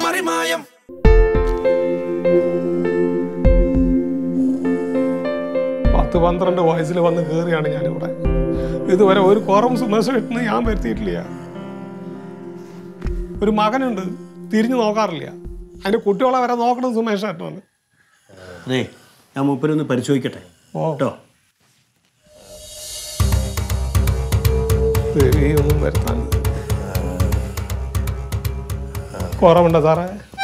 മറിമായം പത്ത് പന്ത്രണ്ട് വയസ്സിൽ വന്ന് കയറിയാണ് ഞാനിവിടെ ഇതുവരെ ഒരു കുറവും സുമേഷേട്ടന് ഞാൻ വരുത്തിയിട്ടില്ല ഒരു മകനുണ്ട് തിരിഞ്ഞു നോക്കാറില്ല അതിന്റെ കുട്ടികളെ വരെ നോക്കണം സുമേഷേട്ടനാണ് അതെ ഞാൻ മൂപ്പരൊന്ന് പരിശോധിക്കട്ടെ ഓ കേട്ടോ ഒന്നും വരുത്താൻ കുറവുണ്ടോ സാറേ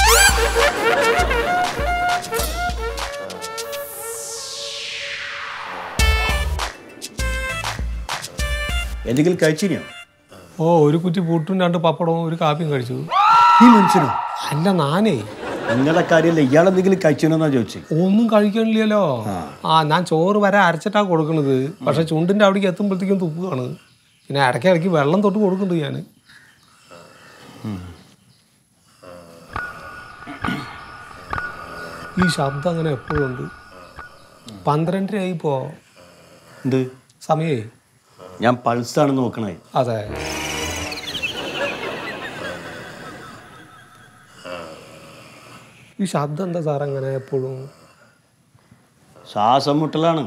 എന്തെങ്കിലും കഴിച്ചിനോ ഓ ഒരു കുറ്റി പുട്ടും രണ്ട് പപ്പടവും ഒരു കാപ്പിയും കഴിച്ചു ഈ മനുഷ്യനോ അല്ല നാനേ നിങ്ങളുടെ കാര്യമല്ല ഇയാളെന്തെങ്കിലും കഴിച്ചിനോന്നാ ചോദിച്ചു ഒന്നും കഴിക്കണില്ലല്ലോ ആ ഞാൻ ചോറ് വരെ അരച്ചിട്ടാ കൊടുക്കണത് പക്ഷെ ചുണ്ടിന്റെ അവിടേക്ക് എത്തുമ്പോഴത്തേക്കും തുപ്പുകയാണ് പിന്നെ ഇടയ്ക്ക് ഇടയ്ക്ക് വെള്ളം തൊട്ട് കൊടുക്കുന്നുണ്ട് ഞാൻ ഈ ശബ്ദം അങ്ങനെ എപ്പോഴും ഉണ്ട് പന്ത്രണ്ടരയായി ഇപ്പോ എന്ത് സമയേ ഞാൻ പൾസാണ് നോക്കണേ അതെ ഈ ശബ്ദം എന്താ സാർ അങ്ങനെ എപ്പോഴും ശ്വാസം മുട്ടലാണ്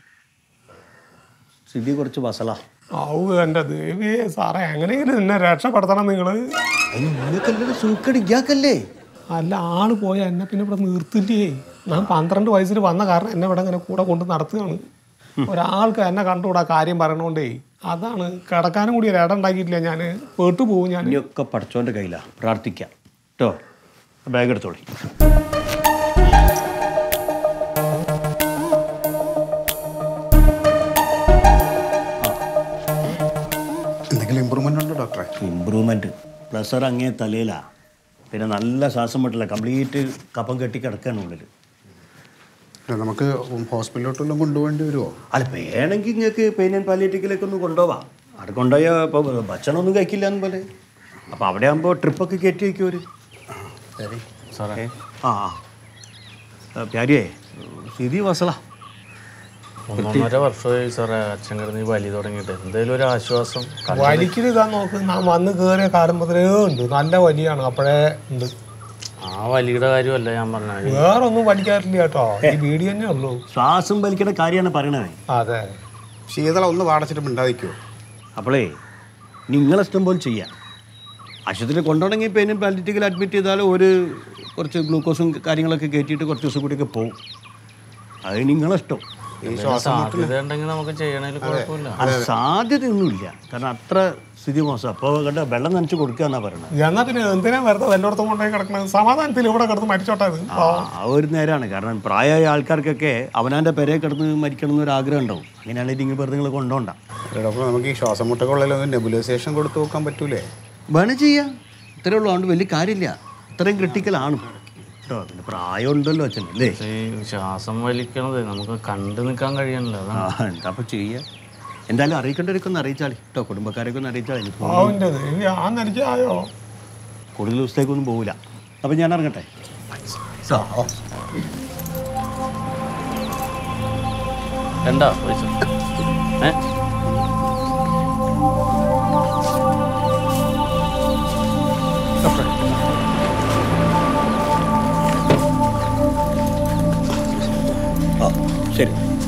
സ്ഥിതി കുറച്ച് വസലാ ഔ എൻ്റെ ദേവിയെ സാറേ എങ്ങനെയെങ്കിലും എന്നെ രക്ഷപ്പെടുത്തണം നിങ്ങൾ നിങ്ങൾക്കല്ലേ സൂക്കടി ഇയാക്കല്ലേ അല്ല ആള് പോയ എന്നെ പിന്നെ ഇവിടെ നിർത്തില്ലേ ഞാൻ പന്ത്രണ്ട് വയസ്സിൽ വന്ന കാരണം എന്നെ ഇവിടെ ഇങ്ങനെ കൂടെ കൊണ്ട് നടത്തുകയാണ് ഒരാൾക്ക് എന്നെ കണ്ടുകൂടാ കാര്യം പറയണോണ്ടേ അതാണ് കിടക്കാനും കൂടി ഒരു ഇടം ഉണ്ടാക്കിയിട്ടില്ല ഞാൻ പേട്ടു പോകും ഞാൻ ഇനിയൊക്കെ പഠിച്ചോൻ്റെ കയ്യിലാ പ്രാർത്ഥിക്കാം കേട്ടോ ബാഗ് എടുത്തോളി എന്തെങ്കിലും ഇമ്പ്രൂവ്മെന്റ് ഉണ്ടോ ഡോക്ടറെ ഇമ്പ്രൂവ്മെൻറ്റ് പ്രഷർ അങ്ങേ തലയിലാ പിന്നെ നല്ല ശ്വാസം മുട്ടില്ല കംപ്ലീറ്റ് കപ്പം കെട്ടി കിടക്കുകയാണ് ഉള്ളിൽ അല്ല, നമുക്ക് ഹോസ്പിറ്റലിലോട്ടെല്ലാം കൊണ്ടുപോകേണ്ടി വരുമോ അല്ല വേണമെങ്കിൽ നിങ്ങൾക്ക് പെയിൻ ആൻഡ് പാലിയേറ്റിക്കിലേക്ക് ഒന്ന് കൊണ്ടുപോവാം അവിടെ കൊണ്ടുപോയാൽ ഇപ്പോൾ ഭക്ഷണമൊന്നും കഴിക്കില്ല എന്ന് പോലെ അപ്പോൾ അവിടെ ആകുമ്പോൾ ട്രിപ്പൊക്കെ കയറ്റി വയ്ക്കും ഒരു ശരി ഏ? ആ ആ പ്യാരിയേ സ്ഥിതി വസല ഒന്നൊന്നര വർഷമായി സാറേ അച്ഛൻ കിടന്ന് ഈ വലി തുടങ്ങിയിട്ട് എന്തെങ്കിലും ഒരു ആശ്വാസം വലിക്കൽ ഇതാ നോക്ക് ഞാൻ വന്ന് കയറിയ കാലം മുതലേ ഉണ്ട് നല്ല വലിയാണ് അപ്പോഴേ ഉണ്ട് ആ വലിയുടെ കാര്യമല്ല ഞാൻ പറഞ്ഞത് വേറെ ഒന്നും വലിക്കാറില്ല കേട്ടോ ഈ ബീഡി തന്നെ ഉള്ളൂ ശ്വാസം വലിക്കുന്ന കാര്യമാണ് പറയണത് അതെ ശീതള ഒന്ന് വാടച്ചിട്ട് മിണ്ടാതിക്കുമോ അപ്പോളേ നിങ്ങളിഷ്ടം പോലെ ചെയ്യാം ആശുപത്രിയിൽ കൊണ്ടുപോകണമെങ്കിൽ പെയിൻ ആൻഡ് പാലിറ്റിക്കൽ അഡ്മിറ്റ് ചെയ്താൽ ഒരു കുറച്ച് ഗ്ലൂക്കോസും കാര്യങ്ങളൊക്കെ കയറ്റിയിട്ട് കുറച്ച് ദിവസം കൂടിയൊക്കെ പോകും അത് നിങ്ങളിഷ്ടം സാധ്യത ഉണ്ടെങ്കിൽ നമുക്ക് ചെയ്യണതിൽ കുഴപ്പമില്ല അത് സാധ്യതയൊന്നുമില്ല കാരണം അത്ര സ്ഥിതി മോശം അപ്പോൾ കണ്ട വെള്ളം നനച്ച് കൊടുക്കുക എന്നാ പറയണത് എന്നാ പിന്നെ എന്തിനാ വെറുതെ വല്ലയിടത്തും കൊണ്ടുപോയി കിടക്കണത് സമാധാനത്തിൽ ഇവിടെ കിടന്ന് മരിച്ചോട്ടെ ഇത് ആ ആ ഒരു നേരമാണ് കാരണം പ്രായമായ ആൾക്കാർക്കൊക്കെ അവനാൻ്റെ പെരയെ കിടന്ന് മരിക്കണം എന്നൊരു ആഗ്രഹം ഉണ്ടാവും അങ്ങനെയാണെങ്കിൽ നിങ്ങൾ വെറുതെ നിങ്ങൾ കൊണ്ടുപോകണ്ട ഡോക്ടർ നമുക്ക് ഈ ശ്വാസം മുട്ടക്കുള്ളിലൊന്ന് നെബുലൈസേഷൻ കൊടുത്തു നോക്കാൻ പറ്റൂലേ വേണം ചെയ്യാം ഇത്രേ ഉള്ളൂ അതുകൊണ്ട് വലിയ കാര്യമില്ല ഇത്രയും ക്രിട്ടിക്കലാണ് കേട്ടോ പിന്നെ പ്രായം ഉണ്ടല്ലോ അച്ഛൻ അല്ലേ പക്ഷേ ഈ ശ്വാസം വലിക്കണത് നമുക്ക് കണ്ടു നിൽക്കാൻ കഴിയണല്ലോ ആ അതാണ് എന്താ അപ്പോൾ ചെയ്യുക എന്തായാലും അറിയിക്കേണ്ടവരൊക്കെ ഒന്ന് അറിയിച്ചാളി കേട്ടോ കുടുംബക്കാരൊക്കെ ഒന്ന് അറിയിച്ചാളി എനിക്ക് പാവന്റെ ദേവി ആ നിലയ്ക്കായോ കൂടുതൽ ദിവസത്തേക്കൊന്നും പോകില്ല അപ്പം ഞാൻ ഇറങ്ങട്ടെ എന്താ പൈസ ഏ ആ ശരി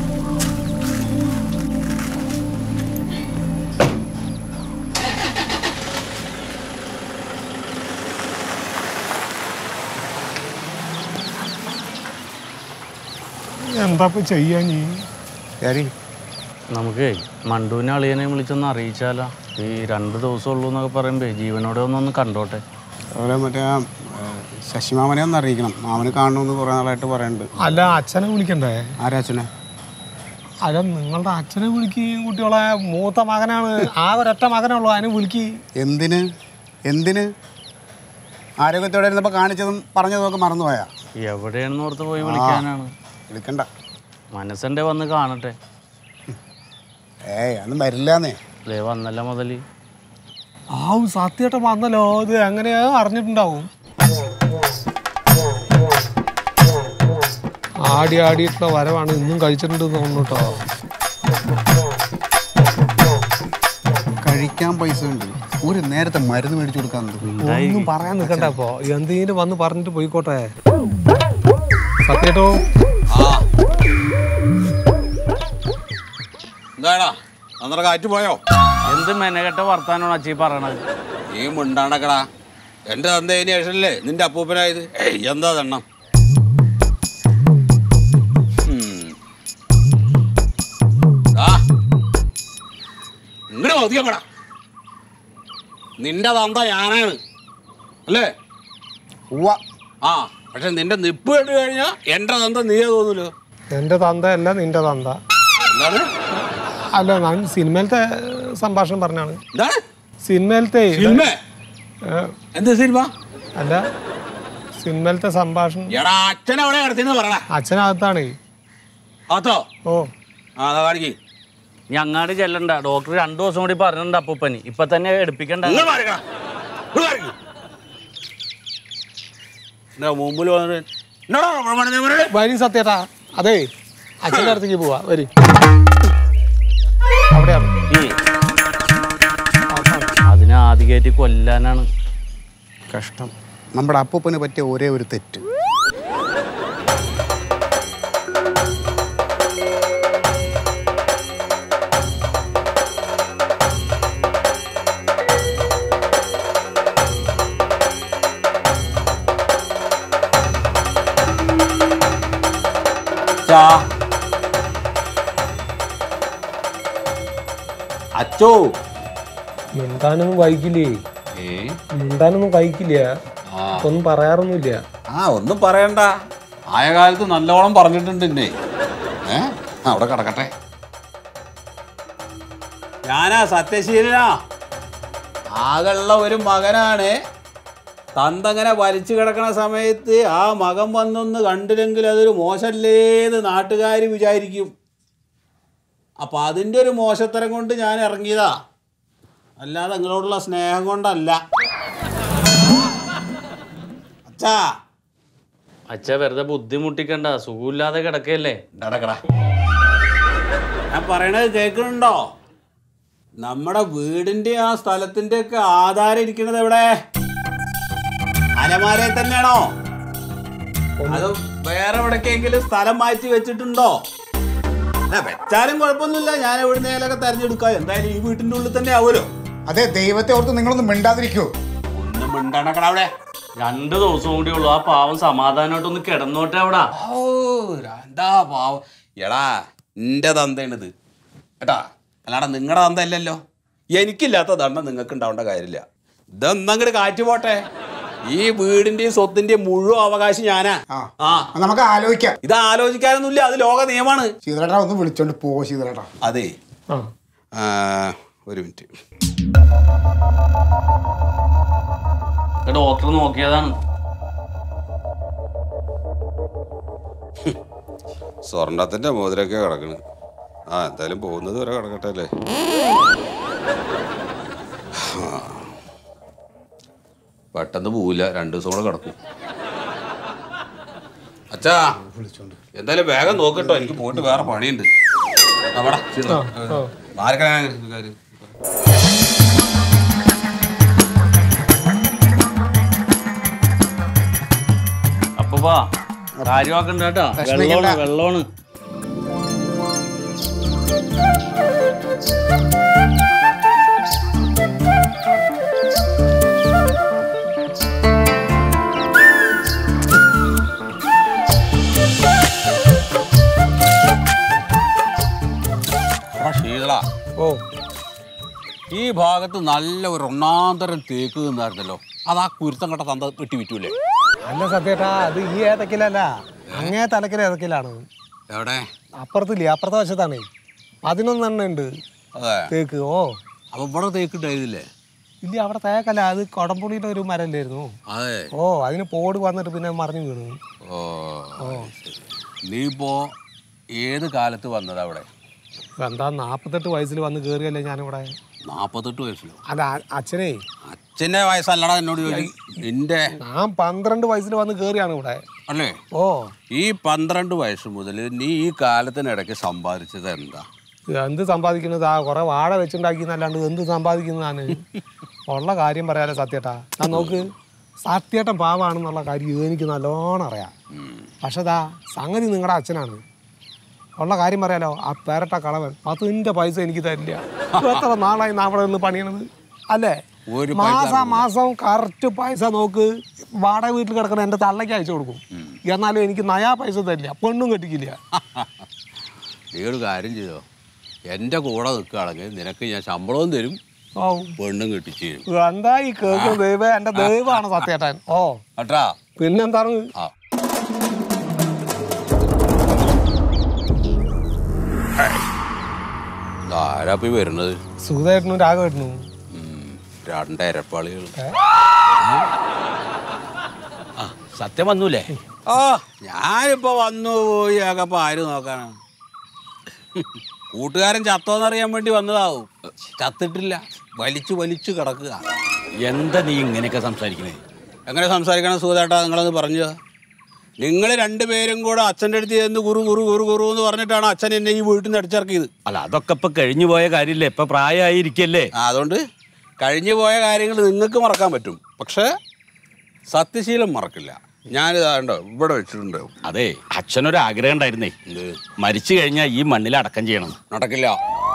എന്താ ഇപ്പൊ ചെയ്യാ നീ ശരി നമുക്കേ മണ്ടുവിനെ അളിയനെ വിളിച്ചൊന്ന് അറിയിച്ചാലോ ഈ രണ്ട് ദിവസം ഉള്ളൂ എന്നൊക്കെ പറയുമ്പേ ജീവനോടെ ഒന്നൊന്ന് കണ്ടോട്ടെ അതുപോലെ മറ്റേ ആ, ഏ, ശശിമാമനെ ഒന്ന് അറിയിക്കണം മാമന് കാണണമെന്ന് കുറേ നാളായിട്ട് പറയുന്നുണ്ട് അല്ല അച്ഛനെ വിളിക്കണ്ടേ ആരാ അച്ഛനെ അല്ല നിങ്ങളുടെ അച്ഛനെ വിളിക്കുകയും കുട്ടികളെ മൂത്ത മകനാണ് ആ ഒരൊറ്റ മകനേ ഉള്ളൂ അതിനെ വിളിക്ക് എന്തിന് എന്തിന് ആരോഗ്യത്തോടെ ഇരുന്നപ്പോൾ കാണിച്ചതും പറഞ്ഞതും ഒക്കെ മറന്നുപോയാ എവിടെയാണെന്ന് ഓർത്ത് പോയി വിളിക്കാനാണ് എടുക്കണ്ട മനസ്സൻ്റെ വന്ന് കാണട്ടെ ഏയ് അതൊന്നും വരില്ലാന്നേ ദേ വന്നല്ല മുതൽ ആ സത്യമായിട്ട് വന്നല്ലോ ഇത് എങ്ങനെയാ അറിഞ്ഞിട്ടുണ്ടാവും ആടി ആടിയിട്ടുള്ള വരവാണ് ഇന്നും കഴിച്ചിട്ടുണ്ട് തോന്നുന്നു കേട്ടോ കഴിക്കാൻ പൈസ ഉണ്ട് ഒരു നേരത്തെ മരുന്ന് മേടിച്ചു കൊടുക്കാൻ എന്ത്? ഒന്നും പറയാൻ നിൽക്കണ്ട ഇപ്പോ എന്തെങ്കിലും വന്ന് പറഞ്ഞിട്ട് പോയിക്കോട്ടെ സത്യേട്ടോ എന്താടാ അന്നേരം കാറ്റ് പോയോ എന്ത് മെനകെട്ട വർത്താനമാണ് അച്ചി പറയണത് നീ മുണ്ടാണക്കടാ എന്റെ തന്തേന് ശേഷമല്ലേ നിന്റെ അപ്പൂപ്പനായത് ഏയ് എന്താ തെണ്ണം ഇങ്ങോട്ട് ഒതുക്കപ്പെടാ നിന്റെ തന്ത ഞാനാണ് അല്ലേ ഉവ്വ ആ പക്ഷെ നിന്റെ നിപ്പ് കേട്ട് കഴിഞ്ഞാൽ എന്റെ തന്ത നീയേ തോന്നൂലോ എന്റെ തന്ത അല്ല നിന്റെ തന്ത എന്താണ് അല്ല ഞാൻ സിനിമയിലത്തെ സംഭാഷണം പറഞ്ഞാണ് എന്താണ് സിനിമയിലത്തെ സിനിമ ഏ, എന്ത് സിനിമ അല്ല സിനിമയിലത്തെ സംഭാഷണം എടാ അച്ഛൻ അവിടെ കിടത്തിന്ന് പറയണ അച്ഛനകത്താണ് അതോ ഓ ആ അതാ കാണിക്ക് ഇനി അങ്ങാട് ചെല്ലണ്ട ഡോക്ടർ രണ്ടു ദിവസം കൂടി പറഞ്ഞിട്ടുണ്ട് അപ്പൂപ്പനി ഇപ്പൊ തന്നെ എടുപ്പിക്കണ്ട നിങ്ങൾ മാറിക്കടാ നിങ്ങൾ മാറിക്ക്. എന്താ മുമ്പിൽ വന്നിട്ട് എന്നോടാ പ്രമാണം പറയണേ വരി സത്യേട്ടാ അതെ അച്ഛൻ്റെ അടുത്തേക്ക് പോവാ വരി അവിടെയാണ് അതിന് ആദ്യമായിട്ട് കൊല്ലാനാണ് കഷ്ടം നമ്മുടെ അപ്പൂപ്പന് പറ്റിയ ഒരേ ഒരു തെറ്റ് അച്ചോ മിണ്ടാനൊന്നും കഴിക്കില്ലേ മിണ്ടാനൊന്നും കഴിക്കില്ല ഒന്നും പറയാറൊന്നുമില്ല ആ ഒന്നും പറയണ്ട ആയ കാലത്ത് നല്ലോണം പറഞ്ഞിട്ടുണ്ട് എന്നെ ഏ ആ, അവിടെ കിടക്കട്ടെ ഞാനാ സത്യശീലനാ ആകെയുള്ള ഒരു മകനാണ് തന്തങ്ങനെ വലിച്ചു കിടക്കണ സമയത്ത് ആ മകൻ വന്നൊന്ന് കണ്ടില്ലെങ്കിൽ അതൊരു മോശമല്ലേന്ന് നാട്ടുകാർ വിചാരിക്കും അപ്പം അതിൻ്റെ ഒരു മോശത്തരം കൊണ്ട് ഞാൻ ഇറങ്ങിയതാ അല്ലാതെ നിങ്ങളോടുള്ള സ്നേഹം കൊണ്ടല്ല അച്ഛാ അച്ഛ വെറുതെ ബുദ്ധിമുട്ടിക്കണ്ട സുഖമില്ലാതെ കിടക്കല്ലേ നടക്കടാ ഞാൻ പറയണത് കേൾക്കുന്നുണ്ടോ നമ്മുടെ വീടിന്റെ ആ സ്ഥലത്തിന്റെ ഒക്കെ ആധാരം ഇരിക്കുന്നത് എവിടെ അലമാരയിൽ തന്നെയാണോ അത് വേറെ എവിടേക്കെങ്കിലും സ്ഥലം മാറ്റി വെച്ചിട്ടുണ്ടോ അല്ല വെച്ചാലും കുഴപ്പമൊന്നുമില്ല ഞാൻ എവിടുന്നേലൊക്കെ തെരഞ്ഞെടുക്കാം എന്തായാലും ഈ വീട്ടിന്റെ ഉള്ളിൽ തന്നെ ആവുമല്ലോ അതെ ദൈവത്തെ ഓർത്ത് നിങ്ങളൊന്നും മിണ്ടാതിരിക്കോ ഒന്നും മിണ്ടണക്കട അവിടെ രണ്ട് ദിവസം കൂടി ഉള്ളു ആ പാവം സമാധാനമായിട്ടൊന്ന് കിടന്നോട്ടെ അവിടെ ഓ എന്താ പാവം എടാ എൻ്റെ തന്തയാണിത് കേട്ടാ അല്ലാടെ നിങ്ങളുടെ തന്ത അല്ലല്ലോ എനിക്കില്ലാത്ത ദണ്ഡം നിങ്ങൾക്ക് ഉണ്ടാവേണ്ട കാര്യമില്ല ഇതൊന്നങ്ങട് കാറ്റ് പോട്ടെ ഈ വീടിന്റെയും സ്വത്തിന്റെയും മുഴുവൻ അവകാശം ഞാനാ ആ ആ അത് നമുക്ക് ആലോചിക്കാം ഇത് ആലോചിക്കാനൊന്നുമില്ല അത് ലോക നിയമമാണ് ശീതളേട്ടാ ഒന്ന് വിളിച്ചോണ്ട് പോ ശീതളേട്ടാ അതെ ആ ആ, ഒരു മിനിറ്റ് ഡോക്ടർ നോക്കിയതാണ് സ്വർണത്തിന്റെ മോതിരൊക്കെ കിടക്കണ് ആ എന്തായാലും പോകുന്നത് വരെ കിടക്കട്ടെ അല്ലേ ആ. പെട്ടെന്ന് പോവില്ല രണ്ടു ദിവസം കൂടെ കിടക്കും അച്ഛാ എന്തായാലും വേഗം നോക്കട്ടോ എനിക്ക് പോയിട്ട് വേറെ പണിയുണ്ട് അവിടെ ആ. കാര്യം അപ്പൊ വാ കാര്യമാക്കണ്ട കേട്ടാ വിഷമിക്കണ്ട. വെള്ളമാണ് വെള്ളമാണ് എടാ ശീതള ഓ ഈ ഭാഗത്ത് നല്ല ഒരു ഒന്നാന്തരം തേക്ക് നിന്നായിരുന്നല്ലോ അത് ആ കുരുത്തം കണ്ട തന്ത വെട്ടി വിറ്റൂലേ അല്ല സത്യേട്ടാ അത് ഈ ഏതക്കിലല്ല അങ്ങേ തലക്കിൽ ഏതക്കിലാണ് എവിടെ അപ്പുറത്തില്ലേ അപ്പുറത്തെ വശത്താണ് പതിനൊന്നെണ്ണം ഉണ്ട് അതെ തേക്ക് ഓ അപ്പൊ ഇവിടെ തേക്കിട്ടായിരുന്നില്ലേ ഇല്ല അവിടെ തേക്കല്ല അത് കൊടംപുളിയുടെ ഒരു മരല്ലായിരുന്നു അതെ ഓ അതിന് പോട് വന്നിട്ട് പിന്നെ മറിഞ്ഞു വീണു ഓ നീ ഇപ്പോ ഏത് കാലത്ത് വന്നത് അവിടെ എന്താ നാപ്പത്തെട്ട് വയസ്സിൽ വന്ന് കയറിയല്ലേ ഞാനിവിടെ നാപ്പത്തെട്ട് വയസ്സിലോ അല്ല അ- അച്ഛനേ അച്ഛന്റെ വയസ്സല്ലടാ എന്നോട് ചോദിച്ചു നിന്റെ ഞാൻ പന്ത്രണ്ട് വയസ്സിൽ വന്ന് കയറിയാണ് ഇവിടെ അല്ലേ ഓ ഈ പന്ത്രണ്ട് വയസ്സ് മുതൽ നീ ഈ കാലത്തിനിടയ്ക്ക് സമ്പാദിച്ചത് എന്താ എന്ത് സമ്പാദിക്കുന്നത് ആ കുറെ വാഴ വെച്ചുണ്ടാക്കിയെന്നല്ലാണ്ട് എന്ത് സമ്പാദിക്കുന്നതാണ് ഉള്ള കാര്യം പറയാലോ സത്യേട്ടാ ഞാൻ നോക്ക് സത്യേട്ടൻ പാവാണെന്നുള്ള കാര്യം എനിക്ക് നല്ലോണം അറിയാം പക്ഷെ ദാ സംഗതി നിങ്ങളുടെ അച്ഛനാണ് ഉള്ള കാര്യം പറയാലോ ആ പേരട്ട കളവൻ പത്തിന്റെ പൈസ എനിക്ക് തരില്ല ഇപ്പൊ എത്ര നാളായി നാ അവിടെ നിന്ന് പണിയണത് അല്ലേ ഒരു മാസം മാസം കറക്റ്റ് പൈസ നോക്ക് വാടക വീട്ടിൽ കിടക്കണ എൻ്റെ തള്ളയ്ക്ക് അയച്ചു കൊടുക്കും എന്നാലും എനിക്ക് നയാ പൈസ തരില്ല പെണ്ണും കെട്ടിക്കില്ല നീ ഒരു കാര്യം ചെയ്തോ എൻ്റെ കൂടെ നിൽക്കുകയാണെങ്കിൽ നിനക്ക് ഞാൻ ശമ്പളവും തരും ഓ പെണ്ണും കെട്ടിച്ച് തരും എന്താ ഈ കേൾക്കുന്നത് ദൈവം എൻ്റെ ദൈവമാണ് സത്യേട്ടൻ ഓ കേട്ടാ പിന്നെന്താണ് ആ ആരാപ്പി വരുന്നത് സുഖമായിരുന്നു രാഘവേട്ടനും ഉം, രണ്ടരപ്പാളികൾ സത്യം വന്നൂലേ ആ ഞാനിപ്പോ വന്നു പോയി ആകപ്പോ ആര് നോക്കാനാണ് കൂട്ടുകാരൻ ചത്തോന്നറിയാൻ വേണ്ടി വന്നതാവും ചത്തിട്ടില്ല വലിച്ചു വലിച്ചു കിടക്കുക എന്താ നീ ഇങ്ങനെയൊക്കെ സംസാരിക്കണേ എങ്ങനെ സംസാരിക്കണം സുഖേട്ടാ നിങ്ങളത് പറഞ്ഞു നിങ്ങൾ രണ്ടുപേരും കൂടെ അച്ഛൻ്റെ അടുത്ത് ചെന്ന് കുറു കുറു കുറു കുറു എന്ന് പറഞ്ഞിട്ടാണ് അച്ഛൻ എന്നെ ഈ വീട്ടിൽ നിന്ന് അടിച്ചിറക്കിയത് അല്ല അതൊക്കെ ഇപ്പൊ കഴിഞ്ഞു പോയ കാര്യമില്ലേ ഇപ്പൊ പ്രായമായിരിക്കല്ലേ ആ, അതുകൊണ്ട് കഴിഞ്ഞു പോയ കാര്യങ്ങൾ നിങ്ങൾക്ക് മറക്കാൻ പറ്റും പക്ഷേ സത്യശീലം മറക്കില്ല ഞാനിതാ ഉണ്ടോ ഇവിടെ വെച്ചിട്ടുണ്ട് അതെ അച്ഛനൊരു ആഗ്രഹം ഉണ്ടായിരുന്നേ എന്ത് മരിച്ചു കഴിഞ്ഞാൽ ഈ മണ്ണിൽ അടക്കം ചെയ്യണം നടക്കില്ല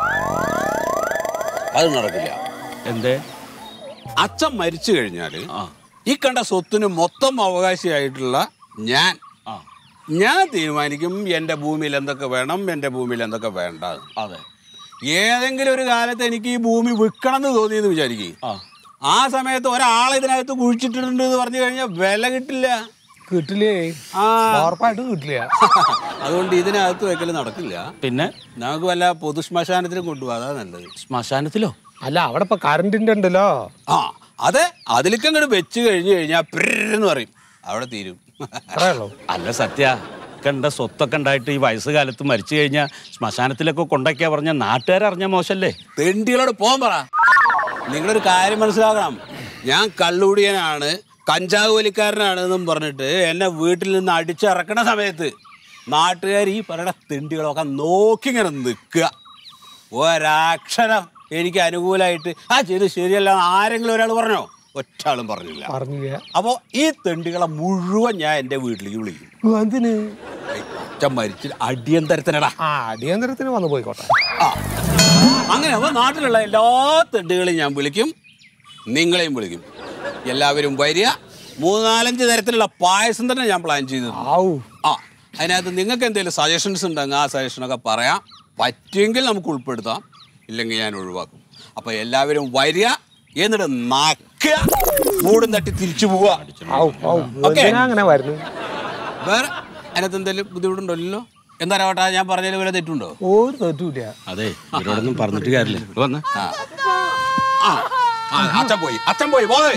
അത് നടക്കില്ല എന്തേ അച്ഛൻ മരിച്ചു കഴിഞ്ഞാൽ ആ ഈ കണ്ട സ്വത്തിന് മൊത്തം അവകാശിയായിട്ടുള്ള ഞാൻ ആ ഞാൻ തീരുമാനിക്കും എൻ്റെ ഭൂമിയിൽ എന്തൊക്കെ വേണം എൻ്റെ ഭൂമിയിൽ എന്തൊക്കെ വേണ്ട അതെ ഏതെങ്കിലും ഒരു കാലത്ത് എനിക്ക് ഈ ഭൂമി വിൽക്കണം എന്ന് തോന്നിയെന്ന് വിചാരിക്കും ആ ആ സമയത്ത് ഒരാളെ ഇതിനകത്ത് കുഴിച്ചിട്ടുണ്ട് എന്ന് പറഞ്ഞു കഴിഞ്ഞാൽ വില കിട്ടില്ല കിട്ടില്ലേ ആ ഉറപ്പായിട്ടും കിട്ടില്ല അതുകൊണ്ട് ഇതിനകത്ത് വെക്കൽ നടക്കില്ല പിന്നെ നമുക്ക് വല്ല പൊതുശ്മശാനത്തിനും കൊണ്ടുപോകാം അതാ നല്ലത് ശ്മശാനത്തിലോ അല്ല അവിടെ ഇപ്പൊ കറണ്ടിന്റെ ഉണ്ടല്ലോ ആ അതെ അതിലേക്ക് അങ്ങോട്ട് വെച്ച് കഴിഞ്ഞ് കഴിഞ്ഞാൽ എന്ന് പറയും അവിടെ തീരും അത്രയുള്ളൂ അല്ല സത്യ കണ്ട സ്വത്തൊക്കെ ഉണ്ടായിട്ട് ഈ വയസ്സുകാലത്ത് മരിച്ചു കഴിഞ്ഞാൽ ശ്മശാനത്തിലൊക്കെ കൊണ്ടൊക്കെയാ പറഞ്ഞ നാട്ടുകാരറിഞ്ഞ മോശല്ലേ തെണ്ടികളോട് പോകാൻ പറ നിങ്ങളൊരു കാര്യം മനസ്സിലാക്കണം ഞാൻ കള്ളുടിയനാണ് കഞ്ചാവ് വലിക്കാരനാണ് എന്നും പറഞ്ഞിട്ട് എന്നെ വീട്ടിൽ നിന്ന് അടിച്ചിറക്കണ സമയത്ത് നാട്ടുകാർ ഈ പറയുന്ന തെണ്ടികളൊക്കെ നോക്കി ഇങ്ങനെ നിൽക്കുക ഒരക്ഷരം എനിക്ക് അനുകൂലമായിട്ട് ആ ചെയ്ത് ശരിയല്ല എന്ന് ആരെങ്കിലും ഒരാൾ പറഞ്ഞോ ഒറ്റാളും പറഞ്ഞില്ല പറഞ്ഞില്ല അപ്പോൾ ഈ തെണ്ടികളെ മുഴുവൻ ഞാൻ എൻ്റെ വീട്ടിലേക്ക് വിളിക്കും എന്തിന് ഏയ്, ഒറ്റ മരിച്ചു അടിയന്തരത്തിനടാ ആ അടിയന്തരത്തിന് വന്നു പോയിക്കോട്ടെ ആ അങ്ങനെ അപ്പോൾ നാട്ടിലുള്ള എല്ലാ തെണ്ടുകളെയും ഞാൻ വിളിക്കും നിങ്ങളെയും വിളിക്കും എല്ലാവരും വരിക മൂന്നാലഞ്ച് തരത്തിലുള്ള പായസം തന്നെ ഞാൻ പ്ലാൻ ചെയ്തു ആവൂ ആ അതിനകത്ത് നിങ്ങൾക്ക് എന്തെങ്കിലും സജഷൻസ് ഉണ്ടെങ്കിൽ ആ സജഷനൊക്കെ പറയാം പറ്റുമെങ്കിൽ നമുക്ക് ഉൾപ്പെടുത്താം ഇല്ലെങ്കിൽ ഞാൻ ഒഴിവാക്കും അപ്പോൾ എല്ലാവരും വരിക എന്നിട്ട് നക്കുക മൂടും തട്ടി തിരിച്ചു പോവുക ആവൂ ആവൂ ഓക്കേ. എന്തിനാ അങ്ങനെ വരുന്നു വേറെ അതിനകത്ത് എന്തെങ്കിലും ബുദ്ധിമുട്ടുണ്ടല്ലോ എന്താ രാവട്ടാ ഞാൻ പറഞ്ഞതിൽ വല്ല തെറ്റുണ്ടോ ഒരു തെറ്റൂല അതെ ഇവരോടൊന്നും പറഞ്ഞിട്ട് കാര്യമില്ല ഇവിടെ വന്ന് ആ ആ ആ, അച്ഛൻ പോയി അച്ഛൻ പോയി പോയി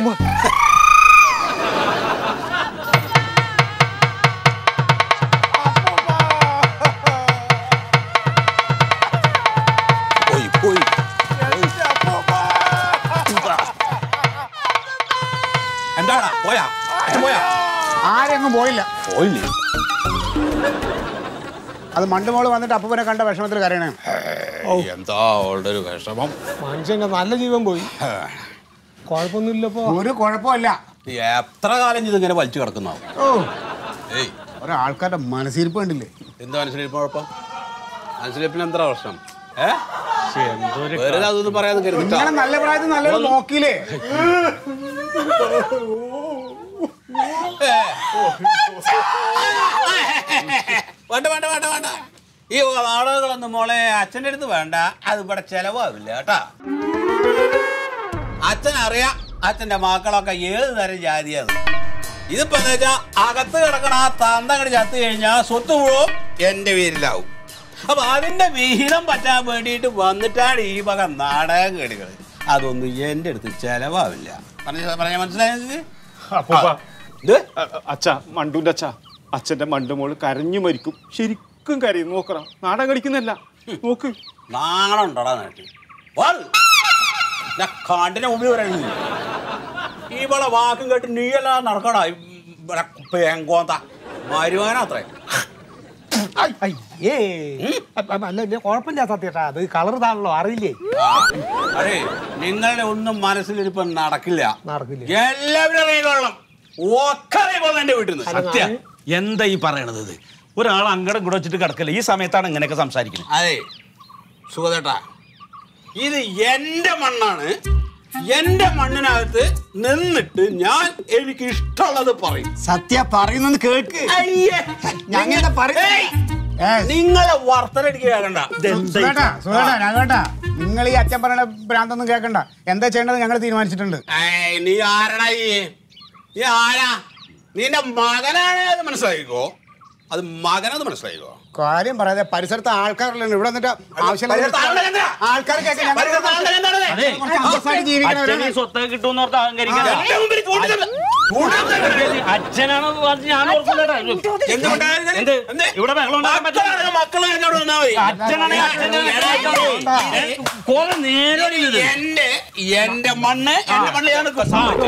പോയി പോയി എന്താടാ പോയാ അച്ഛൻ പോയാ ആരെങ്ങും പോയില്ല പോയില്ലേ അത് മണ്ടുമോള് വന്നിട്ട് അപ്പനെ കണ്ട വിഷമത്തിൽ കരയണേ എന്താ അവളുടെ ഒരു വിഷമം മനുഷ്യന്റെ നല്ല ജീവൻ പോയി കുഴപ്പമൊന്നുമില്ലപ്പോ ഒരു കുഴപ്പമില്ല എത്ര കാലം ഇതിങ്ങനെ വലിച്ചു കിടക്കുന്നാവും ഓ ഏയ് ഒരാൾക്കാരുടെ മനസ്സിരിപ്പ് കണ്ടില്ലേ എന്താ മനസ്സിലിപ്പോ കുഴപ്പം മനസ്സിലിപ്പിന് എന്താ പ്രശ്നം ഏ എന്തോ ഒരു വെറുതെ അതൊന്നും പറയാതെ കരുതിട്ടാ ഇങ്ങനെ നല്ല പ്രായത്തിൽ നല്ലൊരു നോക്കിയില്ലേ വേണ്ട വേണ്ട വേണ്ട വേണ്ട ഈ നാടകങ്ങളൊന്നും മോളെ അച്ഛൻ്റെ അടുത്ത് വേണ്ട അത് ഇവിടെ ചെലവാവില്ല കേട്ടാ അച്ഛൻ അറിയാം അച്ഛന്റെ മക്കളൊക്കെ ഏത് തരം ജാതിയാണ് ഇതിപ്പോ എന്താ വെച്ചാ അകത്ത് കിടക്കണ ആ തന്തങ്ങട് ചത്തു കഴിഞ്ഞാൽ സ്വത്ത് മുഴുവൻ എന്റെ പേരിലാവും അപ്പൊ അതിന്റെ വിഹിതം പറ്റാൻ വേണ്ടിയിട്ട് വന്നിട്ടാണ് ഈ വക നാടകം കേടുകൾ അതൊന്നും എന്റെ അടുത്ത് ചെലവാവില്ല പറഞ്ഞ പറഞ്ഞ മനസ്സിലായത് അപ്പൂപ്പ ഇത് അച്ഛ മണ്ടുന്റെ അച്ഛ അച്ഛന്റെ മണ്ടുമോള് കരഞ്ഞു മരിക്കും ശരിക്കും കരയും നോക്കറ നാടകം കളിക്കുന്നല്ല നോക്ക് നാണുണ്ടടാ നാട്ടിൽ ഞാൻ കണ്ടിന്റെ മുമ്പിൽ പറയുന്നത് ഇവളെ വാക്കും കേട്ട് നീയല്ല നടക്കടാ ഇവിടെ പേങ്കോന്ത മരുവാനത്രേ അയ്യേ അ- അ- അല്ല ഇല്ല, കുഴപ്പമില്ല സത്യേട്ടാ അത് കളർ താണല്ലോ അറിയില്ലേ അതെ നിങ്ങളുടെ ഒന്നും മനസ്സിലിരിപ്പം നടക്കില്ല നടക്കില്ല എല്ലാവരും അറിയിക്കൊള്ളണം ഒക്കെ അറിയിക്കൊള്ളണം എന്റെ വീട്ടിൽ നിന്ന് സത്യ എന്താ ഈ പറയണത് ഇത് ഒരാൾ അങ്ങടെ കൂടെ വെച്ചിട്ട് കിടക്കല്ല ഈ സമയത്താണ് ഇങ്ങനെയൊക്കെ സംസാരിക്കുന്നത് അതെ സുഖതേട്ടാ ഇത് എന്റെ മണ്ണാണ് എന്റെ മണ്ണിനകത്ത് നിന്നിട്ട് ഞാൻ എനിക്ക് ഇഷ്ടമുള്ളത് പറയും സത്യ പറയുന്നത് കേൾക്ക് അയ്യേ ഞങ്ങളുടെ ഏയ്! നിങ്ങളെ വർത്തനടിക്ക് കേൾക്കണ്ട സുഖേട്ടാ സുഖേട്ടാ രാഘവേട്ടാ നിങ്ങൾ ഈ അച്ഛൻ പറയണ ഭ്രാന്തൊന്നും കേൾക്കണ്ട എന്താ ചെയ്യേണ്ടത് ഞങ്ങൾ തീരുമാനിച്ചിട്ടുണ്ട് ഏയ്, നീ ആരടാ ഈ നീ ആരാ നിന്റെ മകനാണ് അത് മനസ്സിലായിക്കോ അത് മകനത് മനസ്സിലായിക്കോ കാര്യം പറയാതെ പരിസരത്ത് ആൾക്കാരല്ലേ ഇവിടെ വന്നിട്ട് ആവശ്യമില്ല പരിസരത്ത് ആളുടെ എന്താ? ആൾക്കാർ കേൾക്കാൻ ഞങ്ങൾ പരിസരത്ത് ആളുടെ എന്താണ്? അതെ കുറച്ച് അന്തസ്സായിട്ട് ജീവിക്കണവരാണ്. അച്ഛന് ഈ സ്വത്ത് കിട്ടുമെന്ന് ഓർത്ത് അഹങ്കരിക്കാൻ എന്റെ മുമ്പിൽ ചൂണ്ടിച്ചത്. ചൂണ്ടിച്ചത്. അച്ഛനാണ് പറഞ്ഞ് ഞാൻ ഓർക്കില്ലടാ എന്ത് കൊണ്ടായിരുന്നു? എന്ത്? എന്ത്? ഇവിടെ ബഹളം ഉണ്ടാക്കാൻ പറ്റില്ല. മക്കളാണ് മക്കള് എന്നോട് വന്നാ മതി. അച്ഛനാണെങ്കിൽ അച്ഛനെ കുറെ നേരം ഇത് എന്റെ എന്റെ മണ്ണ് എന്റെ മണ്ണ് ഞാൻ നിൽക്കും.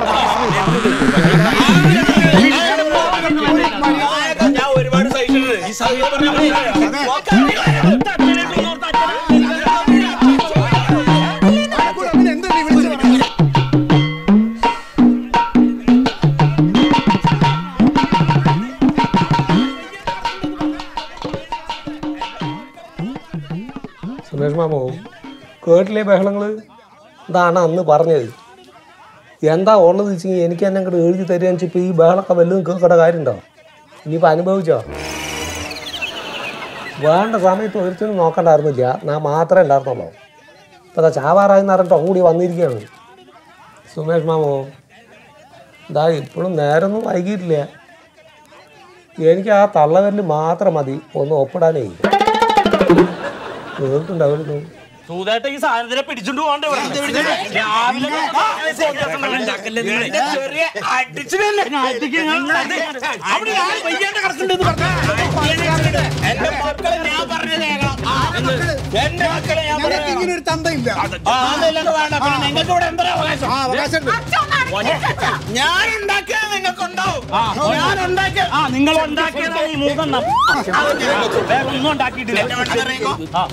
ഞാൻ ഒരുപാട് സഹിച്ചിട്ടുണ്ട് ഈ സമയത്ത് പറഞ്ഞ പിന്നെ എന്ത് നീ വിളിച്ച് പറയുന്നത്? സുമേഷ് മാമോ കേട്ടില്ലേ ബഹളങ്ങള് ഇതാണ് അന്ന് പറഞ്ഞത് എന്താ ഉള്ളത് വെച്ചെങ്കിൽ എനിക്ക് എന്നെ അങ്ങോട്ട് എഴുതി തരികയെന്ന് വെച്ചാൽ ഇപ്പോൾ ഈ ബഹളമൊക്കെ വല്ലതും കേൾക്കേണ്ട കാര്യമുണ്ടോ ഇനിയിപ്പോൾ അനുഭവിച്ചോ വേണ്ട സമയത്ത് ഒരുത്തിനും നോക്കണ്ടായിരുന്നില്ല ഞാൻ മാത്രമേ ഉണ്ടായിരുന്നുള്ളൂ ഇപ്പോൾ അതാ ചാവാറായെന്ന് പറഞ്ഞിട്ട് കൂടി വന്നിരിക്കുകയാണ് സുമേഷ് മാമോ ഇതാ ഇപ്പോഴും നേരൊന്നും വൈകിയിട്ടില്ല എനിക്ക് ആ തള്ളവരിൽ മാത്രം മതി ഒന്ന് ഒപ്പിടാനേ കേൾക്കുണ്ടാവുന്നു സൂതായിട്ട് ഈ സാധനത്തിനെ പിടിച്ചോണ്ട് പോകണ്ടേ ഇവിടെ? രാവിലെ ഉണ്ടാക്കല്ലേ നിങ്ങള്? ചെറിയ അടിച്ചിട്ടല്ലേ പിന്നെ അടിക്ക് ഞാൻ- അവിടെ ആൾ വയ്യാണ്ട് കിടക്കുന്നുണ്ടെന്ന് പറഞ്ഞാ. എന്റെ മക്കളെ ഞാൻ പറഞ്ഞത് കേൾക്കണം. എന്റെ മക്കളെ ഞാൻ ഞങ്ങൾക്ക് പറഞ്ഞത് ഇങ്ങനെ ഒരു തന്തയില്ല ആ, അതല്ലാണ്ട് വേണ്ട. പിന്നെ നിങ്ങൾക്ക് ഇവിടെ എന്താ അവകാശം ആ അവകാശമുണ്ട് ഞാൻ ഉണ്ടാക്കിയത് നിങ്ങൾക്ക് ഉണ്ടാവും ഞാൻ ഉണ്ടാക്കിയ ആ നിങ്ങൾ ഉണ്ടാക്കിയതാണ് ഈ മൂന്നെണ്ണം വേറെ ഒന്നും ഉണ്ടാക്കിയിട്ടില്ല എന്റെ മണ്ണിൽ ഇറങ്ങിക്കോ. ആ.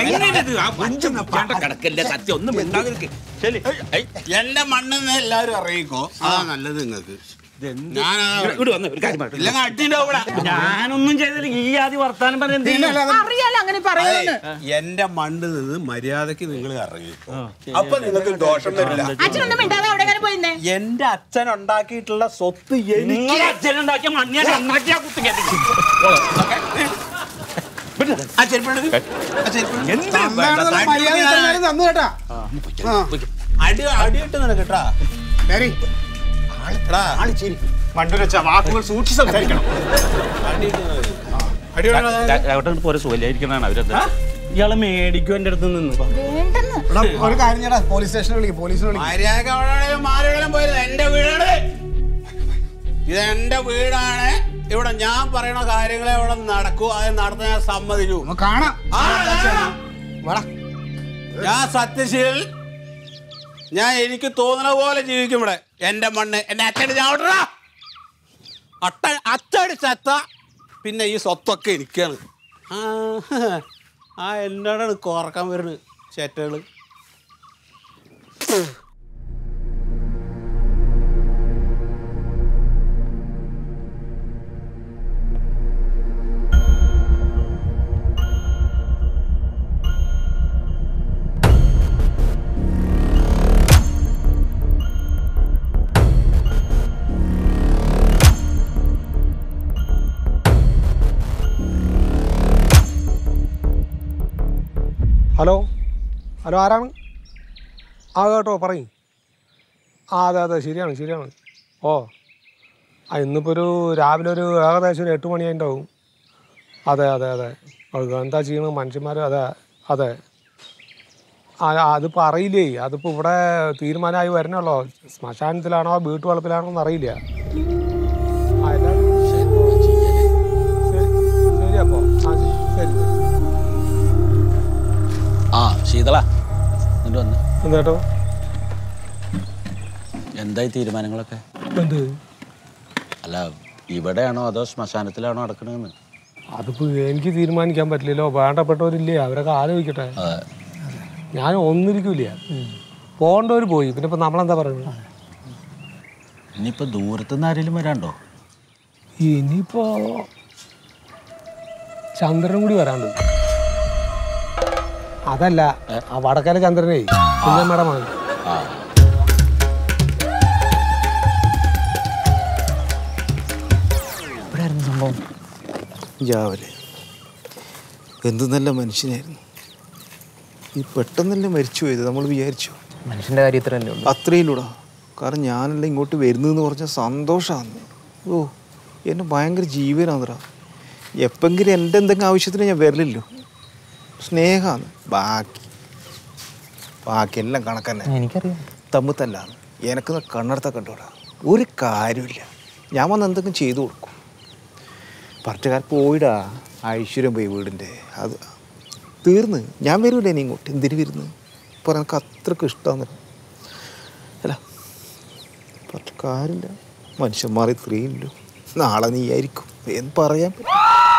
ശരി എന്റെ മണ്ണിൽ നിന്ന് എല്ലാവരും അറിയിക്കോ അതാ നല്ലത് നിങ്ങൾക്ക് ഞാൻ ഇല്ലെങ്കിൽ അടിയുണ്ടാവും ഇവിടെ ഞാനൊന്നും ചെയ്തില്ല ഈ ആദ്യ വർത്താനം പറഞ്ഞ എന്ത് ചെയ്യും? അറിയാലോ അങ്ങനെ പറയുന്നു എന്റെ മണ്ണിൽ നിന്ന് മര്യാദക്ക് നിങ്ങൾ ഇറങ്ങിക്കോ അപ്പൊ നിങ്ങൾക്ക് ദോഷം വരില്ല അച്ഛനൊന്നും മിണ്ടാതെ അവിടെ അങ്ങനെ പോയിരുന്നേ എന്റെ അച്ഛൻ ഉണ്ടാക്കിയിട്ടുള്ള സ്വത്ത് എനിക്ക് നിങ്ങൾ അച്ഛനുണ്ടാക്കിയ മണ്ണിയാ ഉണ്ടാക്കിയ കുത്തി കയറ്റി ആ ചെരുപ്പെടുക്ക്. ആ ചെരുപ്പെടുക്ക്. തന്തയാണെന്നുള്ള മര്യാദ തന്നാലും തന്നു കേട്ടാ ആ അടി അടിയിട്ട് നിനക്കട്ടാ ശരി എടാ മണ്ടുരച്ച വാക്കുകൾ സൂക്ഷിച്ച് സംസാരിക്കണം അടിയിട്ട് നിനക്ക്. രാവട്ടെ പോലെ സുഖമില്ലായിരിക്കുന്നതാണ് അവരത് ഇയാളെ മേടിക്കും എന്റെ അടുത്ത് നിന്ന് വേണ്ടെന്ന് എടാ, ഒരു കാര്യം ചേട്ടാ പോലീസ് സ്റ്റേഷനിൽ വിളിക്കും പോലീസിനെ വിളിക്കും മര്യാദക്ക് അവിടെ മാറിവിടാൻ പോയത് എന്റെ വീടാണ് ഇത് എന്റെ വീടാണ് ഇവിടെ ഞാൻ പറയുന്ന കാര്യങ്ങളെ ഇവിടെ നടക്കൂ അത് നടത്താൻ ഞാൻ സമ്മതിക്കൂ നമുക്ക് കാണാം ആ, വാടാ ഞാൻ സത്യശീൽ ഞാൻ എനിക്ക് തോന്നുന്ന പോലെ ജീവിക്കും ഇവിടെ എന്റെ മണ്ണ് എന്റെ അച്ഛൻ ഞാൻ വിടറാ. അട്ട അച്ചടി ചത്ത പിന്നെ ഈ സ്വത്തൊക്കെ എനിക്കാണ് ആ ആ എന്നോടാണ് കുറക്കാൻ വരുന്നത് ചേറ്റകള് ഹലോ ഹലോ ആരാണ് ആ കേട്ടോ പറയും ആ അതെ അതെ ശരിയാണ് ശരിയാണ് ഓ ആ ഇന്നിപ്പോൾ ഒരു രാവിലെ ഒരു ഏകദേശം ഒരു എട്ട് മണിയായിട്ടുണ്ടാവും അതെ അതെ അതെ അത് എന്താ ചെയ്യണത് മനുഷ്യന്മാർ അതെ അതെ ആ ആ, അതിപ്പോൾ അറിയില്ലേ അതിപ്പോൾ ഇവിടെ തീരുമാനമായി വരണല്ലോ ശ്മശാനത്തിലാണോ വീട്ടു വളപ്പിലാണോ എന്ന് അറിയില്ല ആ എല്ലാവരും ശരി ശരി അപ്പോൾ ആ ശരി ശരി ആ ശീതള എന്നിട്ട് വന്ന് എന്താ എന്തായി തീരുമാനങ്ങളൊക്കെ എന്ത് അല്ല ഇവിടെയാണോ അതോ ശ്മശാനത്തിലാണോ നടക്കണമെന്ന് അതിപ്പോ എനിക്ക് തീരുമാനിക്കാൻ പറ്റില്ലല്ലോ വേണ്ടപ്പെട്ടവരില്ലേ അവരൊക്കെ ആലോചിക്കട്ടെ ഞാൻ ഒന്നിരിക്കൂല പോകേണ്ടവർ പോയി പിന്നെ ഇപ്പൊ നമ്മളെന്താ പറയുന്നത് ഇനിയിപ്പോൾ ദൂരത്തുനിന്ന് ആരെങ്കിലും വരാണ്ടോ ഇനിയിപ്പോ ചന്ദ്രനും കൂടി വരാണ്ട് അതല്ല ആ വടക്കല ചന്ദ്രനേ കുഞ്ഞമ്മയുടെ മകൻ എവിടെയായിരുന്നു സംഭവം രാവിലെ എന്ത് നല്ല മനുഷ്യനായിരുന്നു ഈ പെട്ടെന്നല്ലേ മരിച്ചു പോയത് നമ്മൾ വിചാരിച്ചു മനുഷ്യൻ്റെ കാര്യത്തിലല്ലേ ഉള്ളൂ അത്രയിലൂടാ കാരണം ഞാനല്ല ഇങ്ങോട്ട് വരുന്നതെന്ന് പറഞ്ഞാൽ സന്തോഷമാണ് ഓ എന്നെ ഭയങ്കര ജീവനാണെടാ എപ്പെങ്കിലും എൻ്റെ എന്തെങ്കിലും ആവശ്യത്തിന് ഞാൻ വരലില്ലോ സ്നേഹമാണ് ബാക്കി ബാക്കിയെല്ലാം കണക്കന്നെ എനിക്കറിയാം തമ്മിൽ തല്ലാണ് എനക്ക് കണ്ണടത്ത കണ്ടോടാ ഒരു കാര്യമില്ല ഞാൻ വന്ന് എന്തെങ്കിലും ചെയ്തു കൊടുക്കും പറട്ടുകാർ പോയിടാ ഐശ്വര്യം പോയി വീടിൻ്റെ അത് തീർന്ന് ഞാൻ വരൂലേ നീ ഇങ്ങോട്ട് എന്തിനു വരുന്നു ഇപ്പോൾ എനിക്ക് അത്രക്ക് ഇഷ്ടമാണ് അല്ല പറഞ്ഞ കാര്യമില്ല മനുഷ്യന്മാർ ഇത്രയില്ലോ നാളെ നീ ആയിരിക്കും എന്ന് പറയാൻ പറ്റും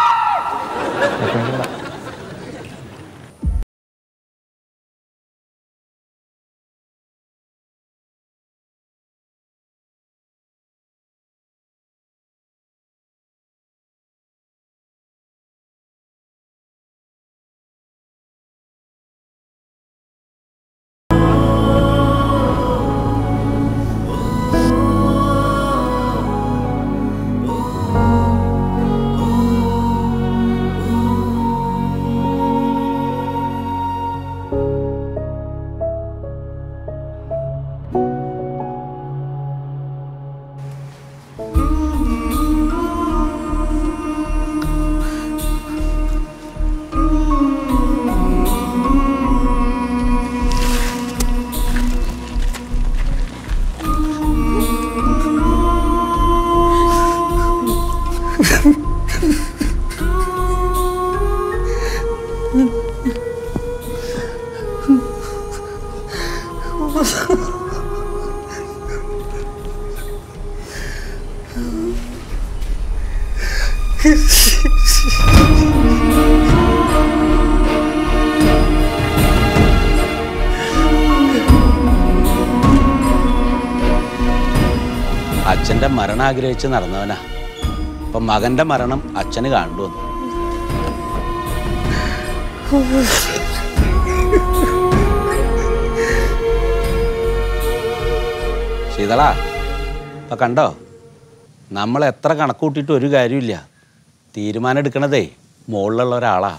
അച്ഛൻ്റെ മരണം ആഗ്രഹിച്ച് നടന്നവനാ അപ്പം മകൻ്റെ മരണം അച്ഛന് കാണു വന്നു ശീതളാ ഇപ്പൊ കണ്ടോ നമ്മൾ എത്ര കണക്ക് കൂട്ടിയിട്ട് ഒരു കാര്യമില്ല തീരുമാനം എടുക്കണതേ മുകളിലുള്ള ഒരാളാ